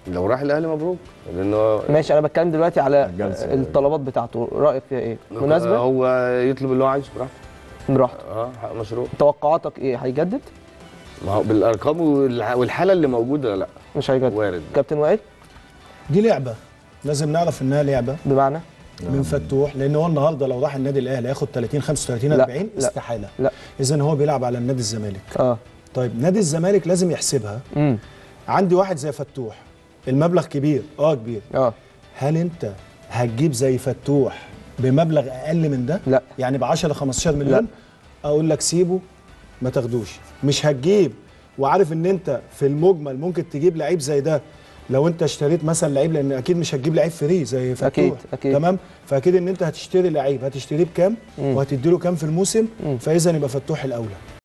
لو راح الاهلي مبروك لانه ماشي انا بتكلم دلوقتي على الجلسة. الطلبات بتاعته رايك فيها ايه مناسبه هو يطلب اللي هو عايزه براحته براحته اه حق مشروع توقعاتك ايه هيجدد ما هو بالارقام والح- والحاله اللي موجوده لا مش هيجدد وارد كابتن وائل دي لعبه لازم نعرف انها لعبه بمعنى من فتوح لان هو النهارده لو راح النادي الاهلي هياخد 30 35 لا، 40 لا. استحاله لا. اذا هو بيلعب على النادي الزمالك اه طيب نادي الزمالك لازم يحسبها امم عندي واحد زي فتوح المبلغ كبير اه كبير اه هل انت هتجيب زي فتوح بمبلغ اقل من ده لا. يعني ب 10 15 مليون لا. اقول لك سيبه ما تاخدوش مش هتجيب وعارف ان انت في المجمل ممكن تجيب لعيب زي ده لو انت اشتريت مثلا لعيب لان اكيد مش هتجيب لعيب فري زي فتوح أكيد، أكيد. تمام فاكيد ان انت هتشتري لعيب هتشتري بكام مم. وهتدي له كام في الموسم مم. فاذا يبقى فتوح الاولى